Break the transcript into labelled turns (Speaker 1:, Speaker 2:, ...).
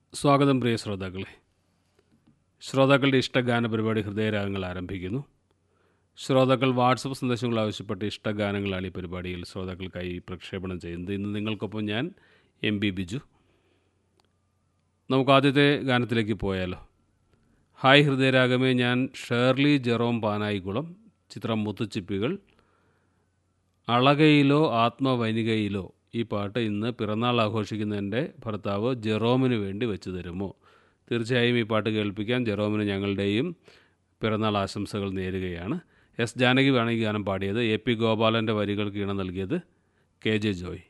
Speaker 1: സ്വാഗതം പ്രിയ ശ്രോതാക്കളെ ശ്രോതാക്കളുടെ ഇഷ്ടഗാന പരിപാടി ഹൃദയരാഗങ്ങൾ ആരംഭിക്കുന്നു ശ്രോതാക്കൾ വാട്സപ്പ് സന്ദേശങ്ങൾ ആവശ്യപ്പെട്ട് ഇഷ്ടഗാനങ്ങളാണ് ഈ പരിപാടിയിൽ ശ്രോതാക്കൾക്കായി പ്രക്ഷേപണം ചെയ്യുന്നത് ഇന്ന് നിങ്ങൾക്കൊപ്പം ഞാൻ എം ബി ബിജു നമുക്ക് ആദ്യത്തെ ഗാനത്തിലേക്ക് പോയാലോ ഹായ് ഹൃദയരാഗമേ ഞാൻ ഷേർലി ജെറോം പാനായിക്കുളം ചിത്രം മുത്തുച്ചിപ്പികൾ അളകയിലോ ആത്മവനികയിലോ ഈ പാട്ട് ഇന്ന് പിറന്നാൾ ആഘോഷിക്കുന്ന എൻ്റെ ഭർത്താവ് ജെറോമിന് വേണ്ടി വെച്ച് തരുമോ തീർച്ചയായും ഈ പാട്ട് കേൾപ്പിക്കാൻ ജെറോമിന് ഞങ്ങളുടെയും പിറന്നാൾ ആശംസകൾ നേരുകയാണ് എസ് ജാനകി ആണ് ഈ ഗാനം പാടിയത് എ പി ഗോപാലൻ്റെ വരികൾക്ക് ഈണം നൽകിയത് കെ ജെ ജോയ്